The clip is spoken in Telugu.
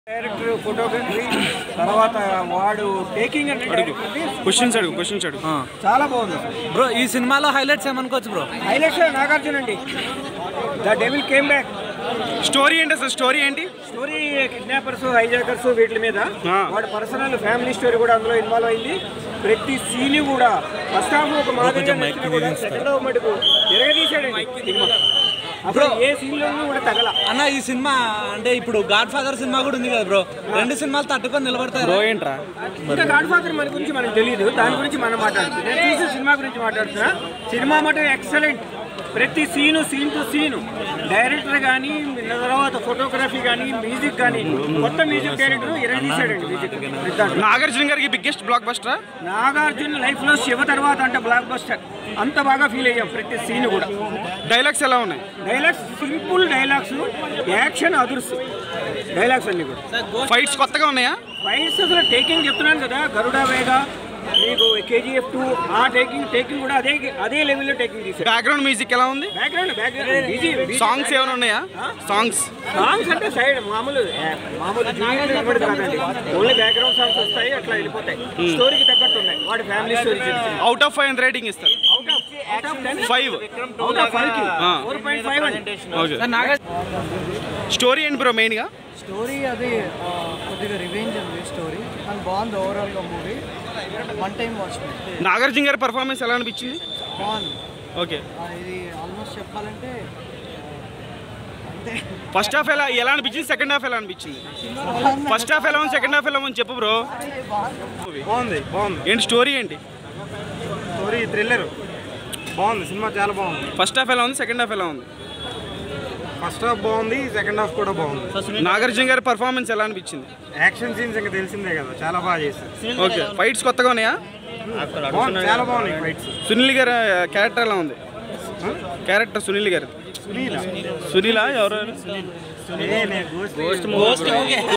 డైరెక్టర్ ఫోటోగ్రఫీ తర్వాత వాడు టేకింగ్ అంటే క్వశ్చన్స్ అడుగు క్వశ్చన్స్ అడుగు చాలా బాగుంది బ్రో ఈ సినిమాలో హైలైట్స్ ఏమనుకోవచ్చు బ్రో హైలైట్స్ నాగార్జున అండి the devil came back story ఏంటి అసలు స్టోరీ ఏంటి స్టోరీ కిడ్నాపర్స్ హైజాకర్స్ వీటి మీద ఆ. వాడి పర్సనల్ ఫ్యామిలీ స్టోరీ కూడా అందులో ఇన్వాల్వ్ అయింది ప్రతి సీన్ కూడా ఫస్ట్ హాఫ్ ఒక మాదిరిగా నచ్చినా కూడా సెకండ్ హాఫ్ మటుకు తిరగదీశాడండి సినిమా అప్పుడు ఏ సీన్ లోనూ కూడా తగల అన్న ఈ సినిమా అంటే ఇప్పుడు గాడ్ ఫాదర్ సినిమా కూడా ఉంది కదా బ్రో రెండు సినిమాలు తట్టుకొని నిలబడతారు బ్రో ఏంట్రా ఇంకా గాడ్ ఫాదర్ మన గురించి మనకు తెలియదు దాని గురించి మనం మాట్లాడుతున్నాం నేను చూసిన సినిమా గురించి మాట్లాడుతున్నా సినిమా మటుకు ఎక్సలెంట్ ప్రతి scene scene to scene director కానీ తర్వాత ఫోటోగ్రఫీ కానీ మ్యూజిక్ కానీ కొత్త మ్యూజిక్ డైరెక్టర్ ఇరగదీశాడండి మ్యూజిక్ ప్రతి దాంట్లో. నాగార్జున గారికి బిగ్గెస్ట్ బ్లాక్ బస్టరా నాగార్జున లైఫ్ లో శివ తర్వాత అంటే బ్లాక్ బస్టర్ అంత బాగా ఫీల్ అయ్యాం ప్రతి సీన్ కూడా డైలాగ్స్ ఎలా ఉన్నాయి డైలాగ్స్ సింపుల్ డైలాగ్స్ యాక్షన్ అదుర్స్ డైలాగ్స్ అన్ని కూడా ఫైట్స్ కొత్తగా ఉన్నాయా ఫైట్స్ అసలు టేకింగ్ చెప్తున్నాను కదా గరుడ వేగ మీకు కేజీఎఫ్ టూ ఆ టేకింగ్ టేకింగ్ కూడా అదే అదే లెవెల్లో టేకింగ్ తీసారు బ్యాక్గ్రౌండ్ మ్యూజిక్ ఎలా ఉంది బ్యాక్గ్రౌండ్ బ్యాక్గ్రౌండ్ బిజీ సాంగ్స్ ఏమైనా ఉన్నాయా సాంగ్స్ సాంగ్స్ అంటే సైడ్ మామూలు ఏ, మామూలు జూనియర్ కనబడి కాదండి ఓన్లీ బ్యాక్గ్రౌండ్ సాంగ్స్ వస్తాయి అట్లా వెళ్ళిపోతాయి స్టోరీకి తగ్గట్టు ఉన్నాయి వాడి family story out of five ఎంత రేటింగ్ ఇస్తారు out of out of ten five out of five కి ఆ. ఫోర్ పాయింట్ ఫైవ్ అండి ఓకే స్టోరీ ఏంటి బ్రో మెయిన్గా స్టోరీ అది ఆ, కొద్దిగా రివెంజ్ ఉంది స్టోరీ కానీ బాగుంది ఓవరాల్గా movie one time watch Nagarjuna గారి పర్ఫార్మెన్స్ ఎలా అనిపించింది బాగుంది ఓకే ఆ, ఇది ఆల్మోస్ట్ చెప్పాలంటే అంతే ఫస్ట్ హాఫ్ ఎలా ఎలా అనిపించింది సెకండ్ హాఫ్ ఎలా అనిపించింది ఫస్ట్ హాఫ్ ఎలా ఉంది సెకండ్ హాఫ్ ఎలా ఉంది చెప్పు బ్రో బాగుంది బాగుంది ఏంటి స్టోరీ ఏంటి స్టోరీ థ్రిల్లర్ బాగుంది సినిమా చాలా బాగుంది ఫస్ట్ హాఫ్ ఎలా ఉంది సెకండ్ హాఫ్ ఎలా ఉంది ఫస్ట్ హాఫ్ బాగుంది సెకండ్ హాఫ్ కూడా బాగుంది నాగార్జున గారి పర్ఫార్మెన్స్ ఎలా అనిపించింది యాక్షన్ సీన్స్ ఇంకా తెలిసిందే కదా చాలా బాగా చేశారు ఓకే ఫైట్స్ కొత్తగా ఉన్నాయా బాగుంది చాలా బాగున్నాయి ఫైట్స్ సునీల్ గారి క్యారెక్టర్ ఎలా ఉంది క్యారెక్టర్ సునీల్ గారు సునీల్ సునీలా ఎవరు ఏ, నేను గోస్ట్